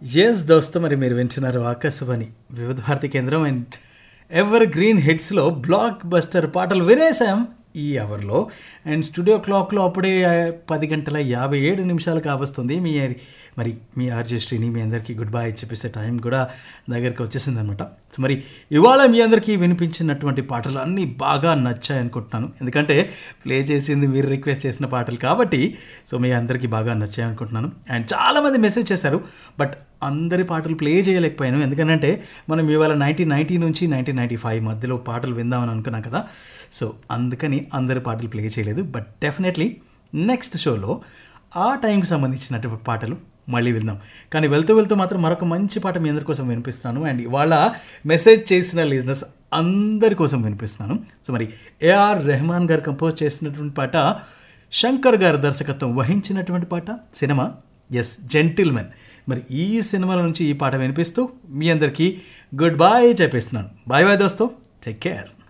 yes దోస్తో మరి మీరు వింటున్నారు ఆకాశవాణి వివిధ భారతి కేంద్రం అండ్ ఎవర్ గ్రీన్ హిట్స్లో బ్లాక్ బస్టర్ పాటలు వినేసాం ఈ అవర్లో అండ్ స్టూడియో క్లాక్లో అప్పుడే పది గంటల యాభై ఏడు నిమిషాలు కావస్తుంది మీ మరి మీ ఆర్జే శ్రీని మీ అందరికీ గుడ్ బై చెప్పేసే టైం కూడా దగ్గరికి వచ్చేసింది అనమాట సో మరి ఇవాళ మీ అందరికీ వినిపించినటువంటి పాటలు అన్నీ బాగా నచ్చాయి అనుకుంటున్నాను ఎందుకంటే ప్లే చేసింది మీరు రిక్వెస్ట్ చేసిన పాటలు కాబట్టి సో మీ అందరికీ బాగా నచ్చాయి అనుకుంటున్నాను అండ్ చాలామంది మెసేజ్ చేశారు బట్ అందరి పాటలు ప్లే చేయలేకపోయాను ఎందుకంటే మనం ఇవాళ నైన్టీన్ నైన్టీ నుంచి నైన్టీన్ నైంటీ ఫైవ్ మధ్యలో పాటలు విందామని అనుకున్నాం కదా సో అందుకని అందరి పాటలు ప్లే చేయలేదు బట్ డెఫినెట్లీ నెక్స్ట్ షోలో ఆ టైంకి సంబంధించినటువంటి పాటలు మళ్ళీ విందాం కానీ వెళ్తూ వెళ్తూ మాత్రం మరొక మంచి పాట మీ అందరి కోసం వినిపిస్తున్నాను అండ్ ఇవాళ మెసేజ్ చేసిన లిజినెస్ అందరి కోసం వినిపిస్తున్నాను సో మరి ఏఆర్ రెహమాన్ గారు కంపోజ్ చేసినటువంటి పాట శంకర్ గారు దర్శకత్వం వహించినటువంటి పాట సినిమా ఎస్ జెంటిల్మెన్ మరి ఈ సినిమాల నుంచి ఈ పాట వినిపిస్తూ మీ అందరికీ గుడ్ బాయ్ చెప్పేస్తున్నాను బాయ్ బాయ్ దోస్తో టేక్ కేర్